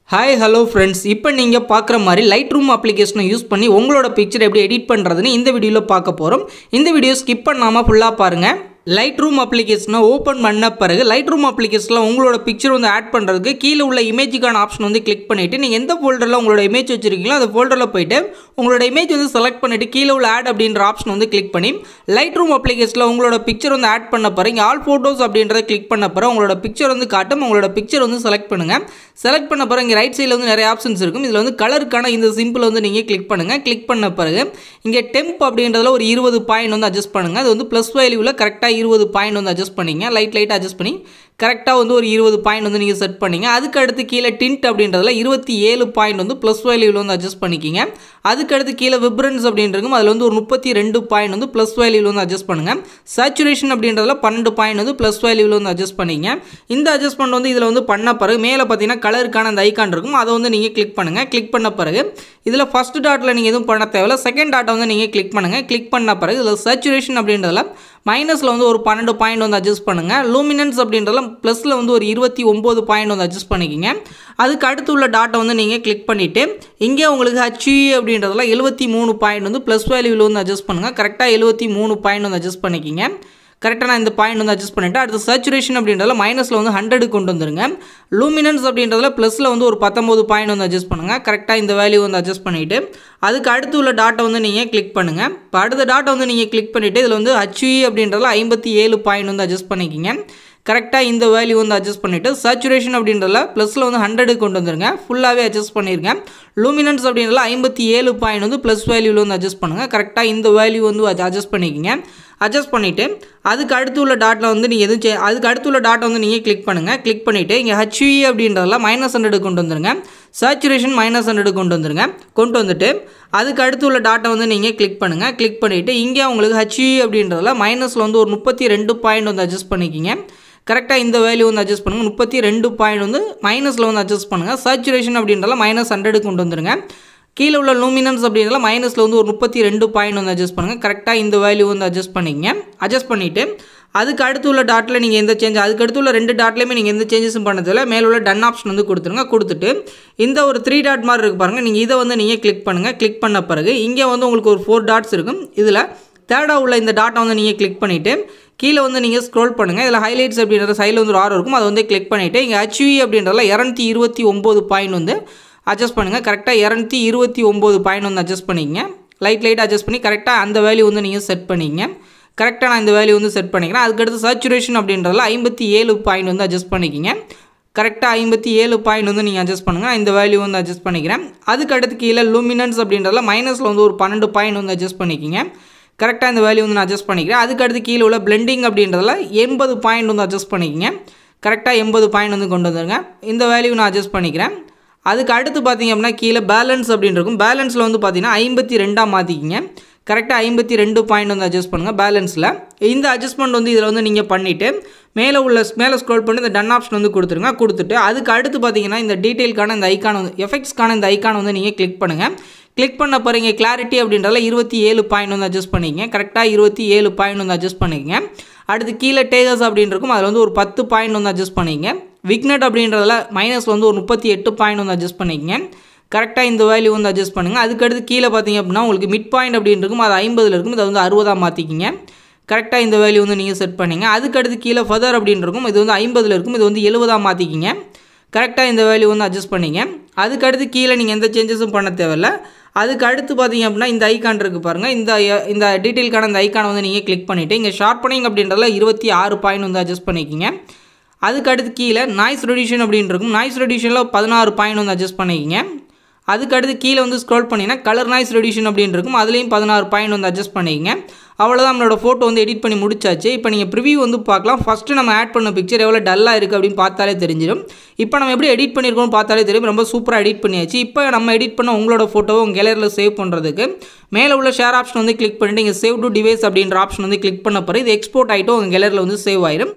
hi hello friends இப்போ நீங்கள் பார்க்குற மாதிரி லைட் ரூம் அப்ளிகேஷனை யூஸ் பண்ணி உங்களோட பிக்சர் எப்படி எடிட் பண்ணுறதுன்னு இந்த வீடியோவில் பார்க்க போகிறோம் இந்த வீடியோ ஸ்கிப் பண்ணாமல் ஃபுல்லாக பாருங்கள் லைட் ரூம் அப்ளிகேஷனை ஓப்பன் பண்ண பிறகு லைட் ரூம் அப்ளிகேஷனில் உங்களோட பிக்சர் வந்து ஆட் பண்ணுறதுக்கு கீழே உள்ள இமேஜுக்கான ஆப்ஷன் வந்து கிளிக் பண்ணிவிட்டு நீங்கள் எந்த ஃபோல்டரில் உங்களோட இமேஜ் வச்சிருக்கீங்களோ அந்த ஃபோல்டரில் போயிட்டு உங்களோட இமேஜ் வந்து செலக்ட் பண்ணிவிட்டு கீழே உள்ள ஆட் அப்படின்ற ஆப்ஷன் வந்து கிளிக் பண்ணி லைட் ரூம் அப்ளிகேஷனில் உங்களோட பிக்சர் வந்து ஆட் பண்ண பிறகு ஆல் ஃபோட்டோஸ் அப்படின்றத கிளிக் பண்ண பிறகு உங்களோட பிக்சர் வந்து காட்டும் உங்களோட பிக்சர் வந்து செலக்ட் பண்ணுங்கள் செலக்ட் பண்ண பிறகு இங்கே ரைட் சைடில் வந்து நிறைய ஆப்ஷன்ஸ் இருக்கும் இதில் வந்து கலருக்கான இந்த சிம்பிள் வந்து நீங்கள் கிளிக் பண்ணுங்கள் கிளிக் பண்ண பிறகு இங்கே டெம்ப் அப்படின்றதுல ஒரு இருபது பாயிண்ட் வந்து அட்ஜஸ்ட் பண்ணுங்கள் அது வந்து ப்ளஸ் வேல்யூவில் கரெக்டாக இருபது பாயிண்ட் வந்து அட்ஜஸ்ட் பண்ணிங்க லைட் லைட் அட்ஜஸ்ட் பண்ணி கரெக்டாக வந்து ஒரு இருபது பாயிண்ட் வந்து நீங்கள் செட் பண்ணிங்க அதுக்கு அடுத்து கீழே டிண்ட் அப்படின்றதுல இருபத்தி ஏழு பாயிண்ட் வந்து ப்ளஸ் வேல்யூவில் வந்து அட்ஜஸ்ட் பண்ணிக்கிங்க அதுக்கு அடுத்து கீழே விப்ரன்ஸ் அப்படின்றது அதில் வந்து ஒரு முப்பத்தி ரெண்டு பாயிண்ட் வந்து ப்ளஸ் வேல்யூவில் வந்து அட்ஜஸ்ட் பண்ணுங்கள் சேச்சுரேஷன் அப்படின்றதுல பன்னெண்டு பாயிண்ட் வந்து ப்ளஸ் வேல்யூவில் வந்து அட்ஜஸ்ட் பண்ணிங்க இந்த அட்ஜஸ்ட்மெண்ட் வந்து இதில் வந்து பண்ண பிறகு மேலே பார்த்தீங்கன்னா கலருக்கான அந்த ஐக்கான் இருக்கும் அதை வந்து நீங்கள் கிளிக் பண்ணுங்கள் கிளிக் பண்ண பிறகு இதில் ஃபஸ்ட் டாட்டில் நீங்கள் எதுவும் பண்ண தேவையில்ல செகண்ட் டாட்டை வந்து நீங்கள் கிளிக் பண்ணுங்கள் கிளிக் பண்ண பிறகு இதில் சேச்சுரேஷன் அப்படின்றதுல மைனஸில் வந்து ஒரு பன்னெண்டு பாயிண்ட் வந்து அட்ஜஸ்ட் பண்ணுங்கள் லூமினன்ஸ் அப்படின்றதுல ப்ளஸில் வந்து ஒரு இருபத்தி ஒம்பது பாயிண்ட் வந்து அட்ஜஸ்ட் பண்ணிக்கிங்க அதுக்கு அடுத்து உள்ள டாட்டை வந்து நீங்கள் கிளிக் பண்ணிவிட்டு இங்கே உங்களுக்கு ஹச்இ அப்படின்றதுல எழுபத்தி மூணு பாயிண்ட் வந்து ப்ளஸ் வேல்யூவில் வந்து அட்ஜஸ்ட் பண்ணுங்கள் கரெக்டாக எழுபத்தி மூணு பாயிண்ட் வந்து அட்ஜஸ்ட் பண்ணிக்கிங்க கரெக்டாக நான் இந்த பாயிண்ட் வந்து அட்ஜஸ்ட் பண்ணிவிட்டு அடுத்து சேச்சுரேஷன் அப்படின்றதுல மைனஸில் வந்து ஹண்ட்ரடு கொண்டு வந்துருங்க லூமினன்ஸ் அப்படின்றதுல ப்ளஸில் வந்து ஒரு பத்தொம்போது பாயிண்ட் வந்து அட்ஜஸ்ட் பண்ணுங்கள் கரெக்டாக இந்த வேல்யூ வந்து அட்ஜஸ்ட் பண்ணிவிட்டு அதுக்கு அடுத்து உள்ள டாட்டை வந்து நீங்கள் கிளிக் பண்ணுங்கள் இப்போ அடுத்த டாட்டை வந்து நீங்கள் கிளிக் பண்ணிவிட்டு இதில் வந்து ஹச்இ அப்படின்றதுல ஐம்பத்தி ஏழு பாயிண்ட் வந்து அட்ஜஸ்ட் பண்ணிக்கிங்க கரெக்டாக இந்த வேல்யூ வந்து அட்ஜஸ்ட் பண்ணிவிட்டு சேச்சுரேஷன் அப்படின்றதுல ப்ளஸில் வந்து ஹண்ட்ரடு கொண்டு வந்துருங்க ஃபுல்லாகவே அட்ஜஸ்ட் பண்ணியிருக்கேன் லூமினன்ஸ் அப்படின்றதுல ஐம்பத்தி ஏழு பாயிண்ட் வந்து ப்ளஸ் வேல்யூவில் வந்து அட்ஜஸ்ட் பண்ணுங்கள் கரெக்டாக இந்த வேல்யூ வந்து அட்ஜஸ்ட் பண்ணிக்கிங்க அட்ஜஸ்ட் பண்ணிவிட்டு அதுக்கு அடுத்து உள்ள டாட்டில் வந்து நீங்கள் எதுவும் சே- அதுக்கு அடுத்து உள்ள டாட்டை வந்து நீங்கள் கிளிக் பண்ணுங்கள் கிளிக் பண்ணிவிட்டு இங்கே ஹச்இ அப்படின்றதுல மைனஸ் ஹண்ட்ரடு கொண்டு வந்துருங்க சேச்சுரேஷன் மைனஸ் ஹண்ட்ரடு கொண்டு வந்துருங்க கொண்டு வந்துட்டு அதுக்கு அடுத்து உள்ள டாட்டை வந்து நீங்கள் கிளிக் பண்ணுங்கள் கிளிக் பண்ணிவிட்டு இங்கே உங்களுக்கு ஹச்இ அப்படின்றதுல மைனஸில் வந்து ஒரு முப்பத்தி ரெண்டு பாயிண்ட் வந்து அட்ஜஸ்ட் பண்ணிக்கிங்க கரெக்டாக இந்த வேல்யூ வந்து அட்ஜஸ்ட் பண்ணுங்கள் முப்பத்தி ரெண்டு பாயிண்ட் வந்து மைனஸில் வந்து அட்ஜஸ்ட் பண்ணுங்கள் சேச்சுரேஷன் அப்படின்றதுல மைனஸ் ஹண்ட்ரடு கொண்டு வந்துருங்க கீழே உள்ள லூமினன்ஸ் அப்படின்றதுல மைனஸில் வந்து ஒரு முப்பத்தி ரெண்டு பாயிண்ட் வந்து அட்ஜஸ்ட் பண்ணுங்கள் கரெக்டாக இந்த வேல்யூ வந்து அட்ஜஸ்ட் பண்ணிக்கங்க அட்ஜஸ்ட் பண்ணிவிட்டு அதுக்கு அடுத்து உள்ள டாட்டில் நீங்கள் எந்த சேஞ்ச் அதுக்கு அடுத்து உள்ள ரெண்டு டாட்லையுமே நீங்கள் எந்த சேஞ்சஸும் பண்ணதில்ல மேலே உள்ள டன் ஆப்ஷன் வந்து கொடுத்துருங்க கொடுத்துட்டு இந்த ஒரு த்ரீ டாட் மாதிரி இருக்கு பாருங்கள் நீங்கள் இதை வந்து நீங்கள் கிளிக் பண்ணுங்கள் கிளிக் பண்ண பிறகு இங்கே வந்து உங்களுக்கு ஒரு ஃபோர் டாட்ஸ் இருக்கும் இதில் தேர்டாக உள்ள இந்த டாட்டை வந்து நீங்கள் கிளிக் பண்ணிவிட்டு கீழே வந்து நீங்கள் ஸ்க்ரோல் பண்ணுங்கள் இதில் ஹைலைட்ஸ் அப்படின்ற சைடில் வந்து ஒரு ஆறு இருக்கும் அதை வந்து கிளிக் பண்ணிவிட்டு இங்கே ஹச்வி அப்படின்றதுல இரநூத்தி இருபத்தி ஒம்பது பாயிண்ட் வந்து அட்ஜஸ்ட் பண்ணுங்கள் கரெக்டாக இரநூத்தி இருபத்தி ஒம்பது பாயிண்ட் வந்து அட்ஜஸ்ட் பண்ணிக்கங்க லைட் லைட் அட்ஜஸ்ட் பண்ணி கரெக்டாக அந்த வேல்யூ வந்து நீங்கள் செட் பண்ணிக்கங்க கரெக்டாக நான் இந்த வேல்யூ வந்து செட் பண்ணிக்கிறேன் அதுக்கடுத்து சேச்சுரேஷன் அப்படின்றதுல ஐம்பத்தி ஏழு பாயிண்ட் வந்து அட்ஜஸ்ட் பண்ணிக்கிங்க கரெக்டாக ஐம்பத்தி ஏழு பாயிண்ட் வந்து நீங்கள் அட்ஜஸ்ட் பண்ணுங்கள் நான் இந்த வேல்யூ வந்து அட்ஜஸ்ட் பண்ணிக்கிறேன் அதுக்கு அடுத்து கீழே லூமினன்ஸ் அப்படின்றதுல மைனஸில் வந்து ஒரு பன்னெண்டு பாயிண்ட் வந்து அட்ஜஸ்ட் பண்ணிக்கிங்க கரெக்டாக இந்த வேல்யூ வந்து நான் அட்ஜஸ்ட் பண்ணிக்கிறேன் அதுக்கு அடுத்து கீழே உள்ள பிளெண்டிங் அப்படின்றதுல எண்பது பாயிண்ட் வந்து அட்ஜஸ்ட் பண்ணிக்கிங்க கரெக்டாக எண்பது பாயிண்ட் வந்து கொண்டு வந்துருங்க இந்த வேல்யூ நான் அட்ஜஸ்ட் பண்ணிக்கிறேன் அதுக்கு அடுத்து பார்த்தீங்க அப்படின்னா கீழே பேலன்ஸ் அப்படின்னு இருக்கும் பேலன்ஸில் வந்து பார்த்தீங்கன்னா ஐம்பத்தி ரெண்டாக மாற்றிக்கிங்க கரெக்டாக ஐம்பத்தி ரெண்டு பாயிண்ட் வந்து அட்ஜஸ்ட் பண்ணுங்கள் பேலன்ஸில் இந்த அட்ஜஸ்ட்மெண்ட் வந்து இதில் வந்து நீங்கள் பண்ணிவிட்டு மேலே உள்ள மேலே ஸ்க்ரோல் பண்ணி இந்த டன் ஆப்ஷன் வந்து கொடுத்துருங்க கொடுத்துட்டு அதுக்கு அடுத்து பார்த்தீங்கன்னா இந்த டீட்டெயிலுக்கான இந்த ஐக்கான் வந்து எஃபெக்ட்ஸ்க்கான இந்த ஐக்கான் வந்து நீங்கள் கிளிக் பண்ணுங்கள் கிளிக் பண்ண பாருங்க கிளாரிட்டி அப்படின்றதுல இருபத்தி ஏழு பாயிண்ட் வந்து அட்ஜஸ்ட் பண்ணிக்கங்க கரெக்டாக இருபத்தி ஏழு பாயிண்ட் வந்து அட்ஜஸ்ட் பண்ணிக்கங்க அடுத்து கீழே டேகர்ஸ் அப்படின்னு இருக்கும் அதில் வந்து ஒரு பத்து பாயிண்ட் வந்து அட்ஜஸ்ட் பண்ணிக்கங்க விக்னட் அப்படின்றதுல மைனஸ் வந்து ஒரு முப்பத்தி எட்டு பாயிண்ட் வந்து அட்ஜஸ்ட் பண்ணிக்கங்க கரெக்டாக இந்த வேல்யூ வந்து அட்ஜஸ்ட் பண்ணுங்கள் அதுக்கடுத்து கீழே பார்த்தீங்க அப்படின்னா உங்களுக்கு மிட் பாயிண்ட் அப்படின்னு இருக்கும் அது ஐம்பதில் இருக்கும் இதை வந்து அறுபதாக மாற்றிக்கிங்க கரெக்டாக இந்த வேல்யூ வந்து நீங்கள் செட் பண்ணிங்க அதுக்கடுத்து கீழே ஃபதர் அப்படின்னு இருக்கும் இது வந்து ஐம்பதில் இருக்கும் இது வந்து எழுபதாக மாற்றிக்கிங்க கரெக்டாக இந்த வேல்யூ வந்து அட்ஜஸ்ட் பண்ணிங்க அதுக்கடுத்து கீழே நீங்கள் எந்த சேஞ்சஸும் பண்ண தேவையில்ல அதுக்கு அடுத்து பார்த்தீங்க அப்படின்னா இந்த ஐக்கான் இருக்குது பாருங்கள் இந்த இந்த டீட்டெயிலுக்கான இந்த ஐக்கானை வந்து நீங்கள் கிளிக் பண்ணிவிட்டு இங்கே ஷார்ட் பண்ணிங்க அப்படின்றதுல இருபத்தி ஆறு பாயிண்ட் வந்து அட்ஜஸ்ட் பண்ணிக்கிங்க அதுக்கு அடுத்து கீழே நாய்ஸ் ரெடியூஷன் அப்படின்னு இருக்கும் நாய்ஸ் ரெடியூஷனில் பதினாறு பாயிண்ட் வந்து அட்ஜஸ்ட் பண்ணிக்கிங்க அதுக்கு அடுத்து கீழே வந்து ஸ்க்ரோல் பண்ணிங்கன்னா கலர் நாய்ஸ் ரெடியூஷன் அப்படின்னு இருக்கும் அதுலேயும் பதினாறு பாயிண்ட் வந்து அட்ஜஸ்ட் பண்ணிக்கங்க அவ்வளோதான் நம்மளோட ஃபோட்டோ வந்து எடிட் பண்ணி முடிச்சாச்சு இப்போ நீங்கள் ப்ரிவியூ வந்து பார்க்கலாம் ஃபஸ்ட்டு நம்ம ஆட் பண்ண பிக்சர் எவ்வளோ டல்லாக இருக்குது அப்படின்னு பார்த்தாலே தெரிஞ்சிடும் இப்போ நம்ம எப்படி எடிட் பண்ணியிருக்கோம்னு பார்த்தாலே தெரியும் ரொம்ப சூப்பராக எடிட் பண்ணியாச்சு இப்போ நம்ம எடிட் பண்ண உங்களோட ஃபோட்டோவை உங்கள் கேலரியில் சேவ் பண்ணுறதுக்கு மேலே உள்ள ஷேர் ஆப்ஷன் வந்து கிளிக் பண்ணிட்டு இங்கே சேவ் டு டிவைஸ் அப்படின்ற ஆப்ஷன் வந்து கிளிக் பண்ண பிறகு இது எக்ஸ்போர்ட் ஆகிட்டு உங்கள் கேலரியில் வந்து சேவ் ஆயிடும்